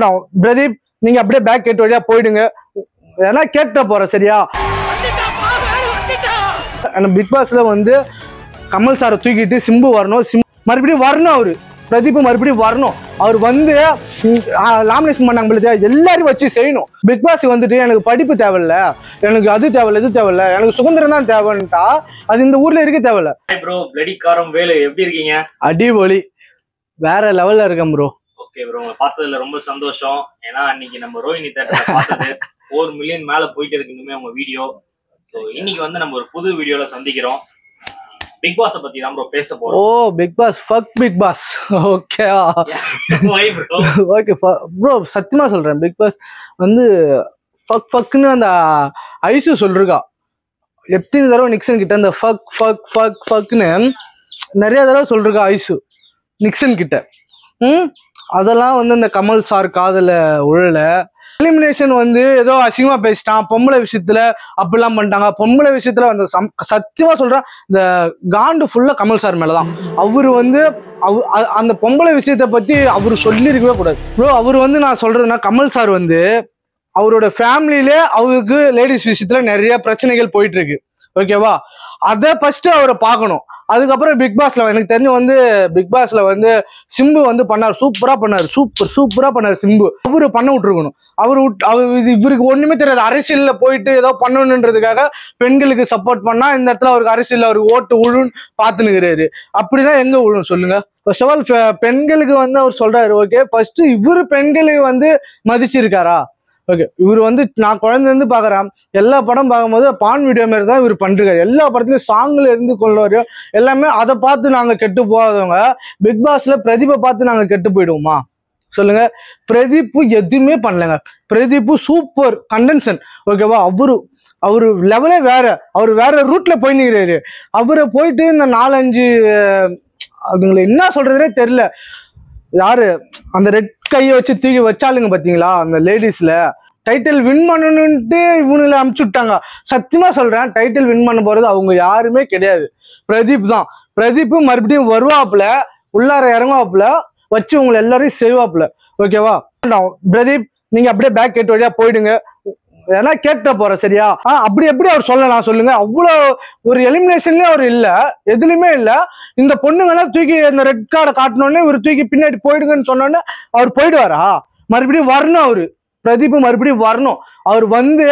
வேண்டாம் பிரதீப் நீங்க அப்படியே பேக் கேட் வழியா போயிடுங்க ஏன்னா கேட்ட போறேன் சரியா பிக் பாஸ்ல வந்து கமல் சாரை தூக்கிட்டு சிம்பு வரணும் சிம் மறுபடியும் வரணும் அவரு பிரதீப் மறுபடியும் வரணும் அவர் வந்து லாமினேஷன் பண்ணாங்க பொழுது எல்லாரையும் வச்சு செய்யணும் பிக் பாஸ் வந்துட்டு எனக்கு படிப்பு தேவையில்ல எனக்கு அது தேவையில்ல இது தேவையில்ல எனக்கு சுதந்திரம் தான் தேவைன்ட்டா அது இந்த ஊர்ல இருக்க தேவையில்ல ப்ரோ பிளடி காரம் வேலு எப்படி இருக்கீங்க அடிபொலி வேற லெவல்ல இருக்கேன் ப்ரோ ஓகே ப்ரோ உங்களை பார்த்ததுல ரொம்ப சந்தோஷம் ஏன்னா அன்னைக்கு நம்ம ரோஹினி தேட்டர்ல பார்த்தது ஃபோர் மில்லியன் மேல போயிட்டு இருக்கு இன்னுமே உங்க வீடியோ ஸோ இன்னைக்கு வந்து நம்ம ஒரு புது வீடியோல சந்திக்கிறோம் பிக் பாஸ பத்தி தான் ப்ரோ பேச ஓ போறோம் Bigg Boss fuck Bigg Boss okay Why bro? Okay bro சத்தியமா சொல்றேன் பிக் பாஸ் வந்து ஃபக் ஃபக்னு அந்த ஐசு சொல்லிருக்கா எத்தனை தடவை நிக்சன் கிட்ட அந்த ஃபக் ஃபக் ஃபக் ஃபக்னு நிறைய தடவை சொல்லிருக்கா ஐசு நிக்சன் கிட்ட ம் அதெல்லாம் வந்து அந்த கமல் சார் காதல உழல எலிமினேஷன் வந்து ஏதோ அசிங்கமா பேசிட்டான் பொம்பளை விஷயத்துல அப்படிலாம் பண்ணிட்டாங்க பொம்பளை விஷயத்துல அந்த சம்- சத்தியமா சொல்றேன் இந்த காண்டு ஃபுல்லா கமல் சார் மேலதான் அவரு வந்து அவ- அ- அந்த பொம்பளை விஷயத்த பத்தி அவரு சொல்லியிருக்கவே கூடாது ப்ரோ அவர் வந்து நான் சொல்றதுன்னா கமல் சார் வந்து அவரோட ஃபேமிலியிலே அவருக்கு லேடிஸ் விஷயத்துல நிறைய பிரச்சனைகள் போயிட்டு இருக்கு ஓகேவா அதை ஃபர்ஸ்ட் அவரை பார்க்கணும் அதுக்கப்புறம் பிக் பாஸ்ல எனக்கு தெரிஞ்சு வந்து பிக் பாஸ்ல வந்து சிம்பு வந்து பண்ணார் சூப்பரா பண்ணார் சூப்பர் சூப்பரா பண்ணார் சிம்பு அவரு பண்ண விட்டுருக்கணும் அவர் விட்- அவர் இது இவருக்கு ஒண்ணுமே தெரியாது அரசியல்ல போயிட்டு ஏதோ பண்ணணுன்றதுக்காக பெண்களுக்கு சப்போர்ட் பண்ணா இந்த இடத்துல அவருக்கு அரசியல் அவருக்கு ஓட்டு விழுன்னு பார்த்துனுக்கிறாரு அப்படின்னா எங்க விழும் சொல்லுங்க ஃபர்ஸ்ட் ஆஃப் ஆல் பெண்களுக்கு வந்து அவர் சொல்றாரு ஓகே ஃபர்ஸ்ட் இவரு பெண்களுக்கு வந்து மதிச்சிருக்காரா ஓகே இவர் வந்து நான் குழந்தை இருந்து பாக்குறேன் எல்லா படம் பார்க்கும்போது பான் வீடியோ மாதிரி தான் இவர் பண்றாரு எல்லா படத்துலயும் சாங்ல இருந்து கொண்டு வரையும் எல்லாமே அதை பார்த்து நாங்க கெட்டு போகாதவங்க பிக் பாஸ்ல பிரதீபை பார்த்து நாங்க கெட்டு போயிடுவோமா சொல்லுங்க பிரதீப் எதுவுமே பண்ணலங்க பிரதீப் சூப்பர் கண்டென்ஷன் ஓகேவா அவரு அவரு லெவலே வேற அவர் வேற ரூட்ல போய் நிற்கிறாரு அவரை போயிட்டு இந்த நாலஞ்சு அஹ், அதுங்களை என்ன சொல்றதுனே தெரியல யாரு அந்த ரெட் கையை வச்சு தூக்கி வச்சாலுங்க பாத்தீங்களா அந்த லேடிஸ்ல டைட்டில் வின் பண்ணணும்ட்டு இவனுங்களை அமுச்சு விட்டாங்க சத்தியமா சொல்றேன் டைட்டில் வின் பண்ண போறது அவங்க யாருமே கிடையாது பிரதீப் தான் பிரதீப் மறுபடியும் வருவாப்புல உள்ளார இறங்குவாப்புல வச்சு உங்களை எல்லாரையும் செய்வாப்புல ஓகேவா பிரதீப் நீங்க அப்படியே பேக் கேட் வழியா போயிடுங்க ஏன்னா கேட்ட போறேன் சரியா ஆ, அப்படி எப்படி அவர் சொல்லலாம் சொல்லுங்க அவ்வளோ ஒரு எலிமினேஷன்லயே அவர் இல்ல எதுலயுமே இல்ல இந்த பொண்ணுங்கெல்லாம் தூக்கி இந்த ரெட் கார்டை காட்டினோடனே இவர் தூக்கி பின்னாடி போயிடுங்கன்னு சொன்னோடனே அவர் போயிடுவாரா மறுபடியும் வரணும் அவரு பிரதீப் மறுபடியும் வரணும் அவர் வந்து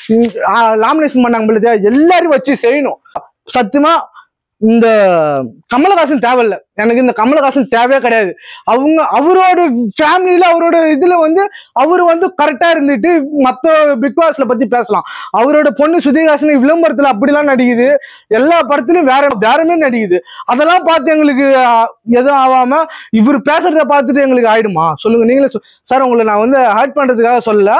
லாமினேஷன் பண்ணாங்க பொழுது எல்லாரையும் வச்சு செய்யணும் சத்தியமா இந்த கமலஹாசன் தேவையில்ல எனக்கு இந்த கமலஹாசன் தேவையே கிடையாது அவங்க அவரோட ஃபேமிலியில அவரோட இதுல வந்து அவர் வந்து கரெக்டா இருந்துட்டு மத்த பிக் பாஸ்ல பத்தி பேசலாம் அவரோட பொண்ணு சுதீகாசன் விளம்பரத்துல அப்படிலாம் நடிக்குது எல்லா படத்துலயும் வேற வேற மாதிரி நடிக்குது அதெல்லாம் பார்த்து எங்களுக்கு ஆஹ், எதுவும் ஆகாம இவர் பேசுறத பார்த்துட்டு எங்களுக்கு ஆயிடுமா சொல்லுங்க நீங்களே சொ- சார் உங்களை நான் வந்து ஹேட் பண்றதுக்காக சொல்லல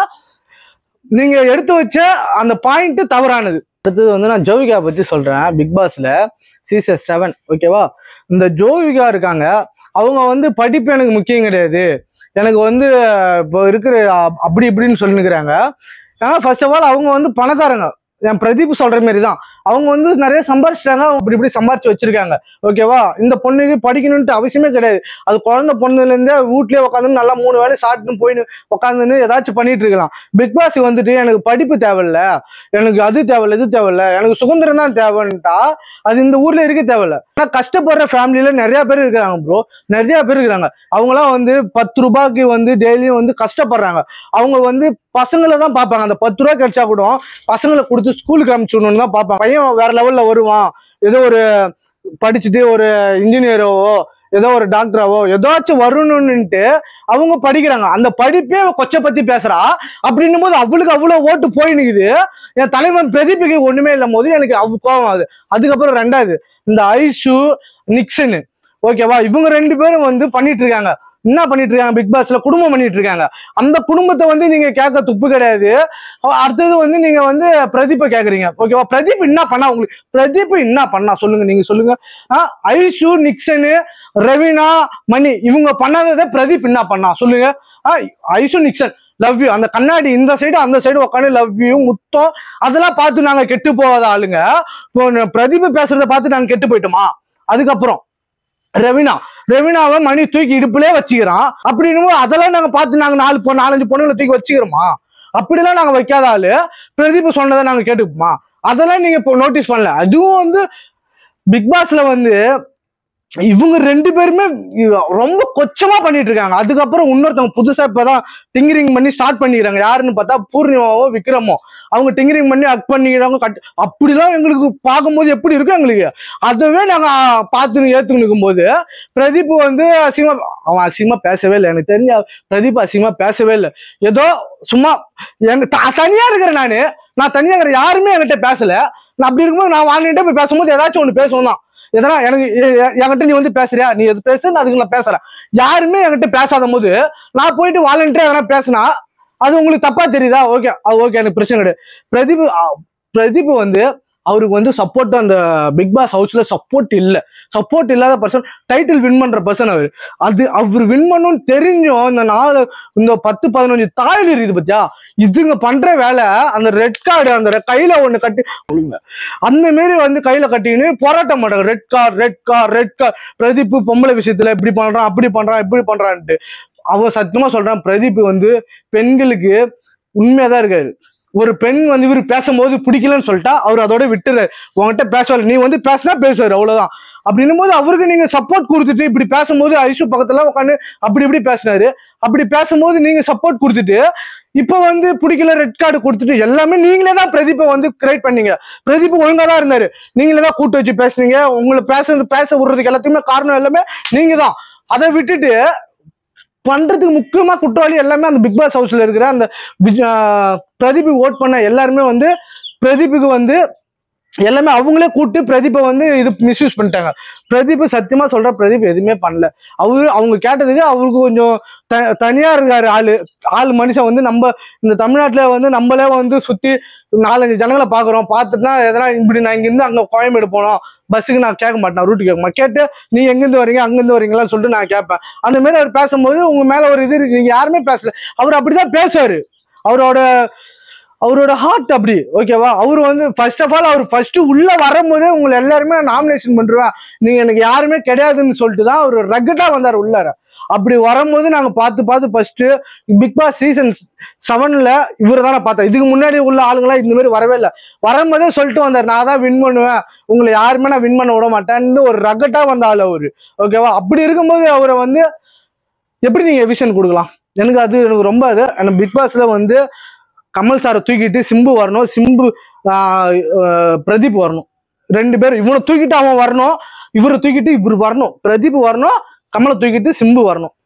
நீங்க எடுத்து வச்ச அந்த பாயிண்ட் தவறானது அடுத்தது வந்து நான் ஜோவிகா பத்தி சொல்றேன் பிக் பாஸ்ல சீசன் செவன் ஓகேவா இந்த ஜோவிகா இருக்காங்க அவங்க வந்து படிப்பு எனக்கு முக்கியம் கிடையாது எனக்கு வந்து இப்போ இருக்கிற அ- அப்படி இப்படின்னு சொல்லினுக்கிறாங்க ஏன்னா ஃபர்ஸ்ட் ஆஃப் ஆல் அவங்க வந்து பணக்காரங்க என் பிரதீப் சொல்ற மாதிரி தான் அவங்க வந்து நிறைய சம்பாரிச்சிட்டாங்க அப்படி இப்படி சம்பாரிச்சு வச்சிருக்காங்க ஓகேவா இந்த பொண்ணுக்கு படிக்கணும்ட்டு அவசியமே கிடையாது அது குழந்தை பொண்ணுல இருந்தே வீட்லயே உட்காந்து நல்லா மூணு வேலை சாப்பிட்டு போயின்னு உட்காந்துன்னு ஏதாச்சும் பண்ணிட்டு இருக்கலாம் பிக் பாஸ் வந்துட்டு எனக்கு படிப்பு தேவையில்ல எனக்கு அது தேவையில்ல இது தேவையில்ல எனக்கு சுதந்திரம் தான் தேவைன்ட்டா அது இந்த ஊர்ல இருக்க தேவையில்ல ஆனா கஷ்டப்படுற ஃபேமிலியில நிறைய பேர் இருக்கிறாங்க ப்ரோ நிறைய பேர் இருக்கிறாங்க அவங்களாம் வந்து பத்து ரூபாய்க்கு வந்து டெய்லியும் வந்து கஷ்டப்படுறாங்க அவங்க வந்து பசங்களை தான் பார்ப்பாங்க அந்த பத்து ரூபா கிடைச்சா கூட பசங்களை கொடுத்து ஸ்கூலுக்கு அனுப்பிச்சுடணும்னு தான் பார்ப்பாங்க பையன் வேற லெவல்ல வருவான் ஏதோ ஒரு படிச்சுட்டு ஒரு இன்ஜினியராவோ ஏதோ ஒரு டாக்டராவோ ஏதாச்சும் வரணும்னுட்டு அவங்க படிக்கிறாங்க அந்த படிப்பே அவ கொச்சை பத்தி பேசுறா அப்படின்னும் போது அவளுக்கு அவ்வளவு ஓட்டு போய் நிக்குது என் தலைவன் பிரதீப்புக்கு ஒண்ணுமே இல்ல போது எனக்கு அவ கோவம் ஆகுது அதுக்கப்புறம் ரெண்டாவது இந்த ஐஷு நிக்சனு ஓகேவா இவங்க ரெண்டு பேரும் வந்து பண்ணிட்டு இருக்காங்க என்ன பண்ணிட்டு இருக்காங்க பிக் பாஸ்ல குடும்பம் பண்ணிட்டு இருக்காங்க அந்த குடும்பத்தை வந்து நீங்க கேட்க துப்பு கிடையாது அஹ் அடுத்தது வந்து நீங்க வந்து பிரதீப்பை கேக்குறீங்க ஓகேவா பிரதீப் என்ன பண்ணா உங்களுக்கு பிரதீப் என்ன பண்ணா சொல்லுங்க நீங்க சொல்லுங்க ஆஹ் ஐஷு நிக்சனு ரவீனா மணி இவங்க பண்ணாததை பிரதீப் என்ன பண்ணா சொல்லுங்க ஆஹ் ஐஷு நிக்சன் லவ் யூ அந்த கண்ணாடி இந்த சைடு அந்த சைடு உட்காந்து லவ் யூ முத்தம் அதெல்லாம் பார்த்து நாங்க கெட்டு போகாத ஆளுங்க இப்போ பிரதீப் பேசுறத பார்த்து நாங்க கெட்டு போயிட்டோமா அதுக்கப்புறம் ரெவினா ரெவினாவை மணி தூக்கி இடுப்புலயே வச்சுக்கிறான் அப்படின்னு அதெல்லாம் நாங்க பார்த்து நாங்க நாலு பொ- நாலஞ்சு பொண்ணுங்களை தூக்கி வச்சுக்கிறோமா அப்படிலாம் நாங்க வைக்காத ஆளு பிரதீப் சொன்னதை நாங்க கேட்டுப்போமா அதெல்லாம் நீங்க இப்போ நோட்டீஸ் பண்ணல அதுவும் வந்து பிக் பாஸ்ல வந்து இவங்க ரெண்டு பேருமே இ- ரொம்ப கொச்சமா பண்ணிட்டு இருக்காங்க அதுக்கப்புறம் இன்னொருத்தவங்க புதுசா இப்பதான் டிங்கரிங் பண்ணி ஸ்டார்ட் பண்ணிக்கிறாங்க யாருன்னு பார்த்தா பூர்ணிமாவோ விக்ரமோ அவங்க டிங்கரிங் பண்ணி அக் பண்ணிக்கிறாங்க கட் அப்படிலாம் எங்களுக்கு பார்க்கும்போது எப்படி இருக்கு எங்களுக்கு அதுவே நாங்க பார்த்து ஏத்துக்கு நிற்கும்போது பிரதீப் வந்து அசிங்கமா அவன் அசிங்கமா பேசவே இல்லை எனக்கு தெரிஞ்ச பிரதீப் அசிங்கமா பேசவே இல்லை ஏதோ சும்மா எனக்கு த- தனியா இருக்கிறேன் நானு நான் தனியா இருக்கிற யாருமே என்கிட்ட பேசல நான் அப்படி இருக்கும்போது நான் வாழ்ந்துட்டே போய் பேசும்போது ஏதாச்சும் ஒண்ணு பேசுவோம் தான் எதனா எனக்கு எ- எ- என்கிட்ட நீ வந்து பேசுறியா நீ எது பேசு நான் அதுக்கு நான் பேசுறேன் யாருமே என்கிட்ட பேசாத போது நான் போயிட்டு வாலண்டியர் எதனா பேசினா அது உங்களுக்கு தப்பா தெரியுதா ஓகே ஓகே எனக்கு பிரச்சனை கிடையாது பிரதீப் அ, பிரதீப் வந்து அவருக்கு வந்து சப்போர்ட் அந்த பிக் பாஸ் ஹவுஸ்ல சப்போர்ட் இல்ல சப்போர்ட் இல்லாத பர்சன் டைட்டில் வின் பண்ற பர்சன் அவர் அது அவர் வின் பண்ணணும்னு தெரிஞ்சும் இந்த நாலு இந்த பத்து பதினஞ்சு தாயில் இருக்குது பத்தியா இதுங்க பண்ற வேலை அந்த ரெட் கார்டு அந்த re- கையில ஒண்ணு கட்டி அந்த மாரி வந்து கையில கட்டிக்கின்னு போராட்டம் மாட்டாங்க red car red car red car Pradeep பொம்பளை விஷயத்துல இப்படி பண்றான் அப்படி பண்றான் இப்படி பண்றான்ட்டு அவ சத்தியமா சொல்றான் பிரதீப் வந்து பெண்களுக்கு உண்மையாதான் இருக்காரு ஒரு பெண் வந்து இவர் பேசும்போது பிடிக்கலன்னு சொல்லிட்டா அவர் அதோட விட்டுறாரு உங்ககிட்ட பேசல நீ வந்து பேசினா பேசுவாரு அவ்வளவுதான் அப்படின்னும் போது அவருக்கு நீங்க சப்போர்ட் கொடுத்துட்டு இப்படி பேசும்போது ஐசு பக்கத்துல உட்காந்து அப்படி இப்படி பேசினாரு அப்படி பேசும்போது நீங்க சப்போர்ட் கொடுத்துட்டு இப்ப வந்து பிடிக்கல ரெட் கார்டு கொடுத்துட்டு எல்லாமே நீங்களே தான் பிரதீப்பை வந்து கிரியேட் பண்ணீங்க பிரதீப் ஒழுங்கா தான் இருந்தாரு நீங்களே தான் கூட்டு வச்சு பேசுனீங்க உங்களை பேச பேச விடுறதுக்கு எல்லாத்தையுமே காரணம் எல்லாமே நீங்க தான் அதை விட்டுட்டு பண்றதுக்கு முக்கியமா குற்றவாளி எல்லாமே அந்த பிக் பாஸ் ஹவுஸ்ல இருக்கிற அந்த விஜ- ஆஹ் பிரதீப்புக்கு ஓட் பண்ண எல்லாருமே வந்து பிரதீப்புக்கு வந்து எல்லாமே அவங்களே கூப்பிட்டு பிரதீப்பை வந்து இது மிஸ்யூஸ் பண்ணிட்டாங்க பிரதீப் சத்தியமா சொல்ற பிரதீப் எதுவுமே பண்ணல அவரு அவங்க கேட்டதுக்கு அவருக்கு கொஞ்சம் த- தனியா இருக்காரு ஆளு ஆள் மனுஷன் வந்து நம்ம இந்த தமிழ்நாட்டுல வந்து நம்மளே வந்து சுத்தி நாலஞ்சு ஜனங்களை பாக்குறோம் பார்த்துட்டுனா எதனா இப்படி நான் இங்கிருந்து அங்க கோயம்பேடு போனோம் பஸ்ஸுக்கு நான் கேட்க மாட்டேன் ரூட்டு கேட்க மாட்டேன் கேட்டு நீ எங்கிருந்து வரீங்க அங்கிருந்து வரீங்களான்னு சொல்லிட்டு நான் கேட்பேன் அந்த மாதிரி அவர் பேசும்போது உங்க மேல ஒரு இது இருக்கு. நீங்க யாருமே பேசல அவர் அப்படிதான் பேசுவாரு அவரோட அவரோட ஹார்ட் அப்படி ஓகேவா அவர் வந்து ஃபர்ஸ்ட் ஆஃப் ஆல் அவர் ஃபர்ஸ்ட் உள்ள வரும்போதே உங்களை எல்லாருமே நாமினேஷன் பண்றேன் நீங்க எனக்கு யாருமே கிடையாதுன்னு சொல்லிட்டு தான் அவர் ரக்கட்டா வந்தார் உள்ளார அப்படி வரும்போது நாங்க பார்த்து பார்த்து ஃபர்ஸ்ட் பிக் பாஸ் சீசன் செவன்ல இவர் தான் பார்த்தோம் இதுக்கு முன்னாடி உள்ள ஆளுங்களாம் இந்த மாதிரி வரவே இல்லை வரும்போதே சொல்லிட்டு வந்தார் நான் தான் வின் பண்ணுவேன் உங்களை யாருமே நான் வின் பண்ண விட மாட்டேன்னு ஒரு ரக்கட்டா வந்த ஆள் அவரு ஓகேவா அப்படி இருக்கும்போது அவரை வந்து எப்படி நீங்க விஷன் கொடுக்கலாம் எனக்கு அது எனக்கு ரொம்ப அது எனக்கு பிக் பாஸ்ல வந்து கமல் சாரை தூக்கிட்டு சிம்பு வரணும் சிம்பு ஆஹ், ஆஹ், பிரதீப் வரணும் ரெண்டு பேர் இவனை தூக்கிட்டு அவன் வரணும் இவரை தூக்கிட்டு இவர் வரணும் பிரதீப் வரணும் கமலை தூக்கிட்டு சிம்பு வரணும்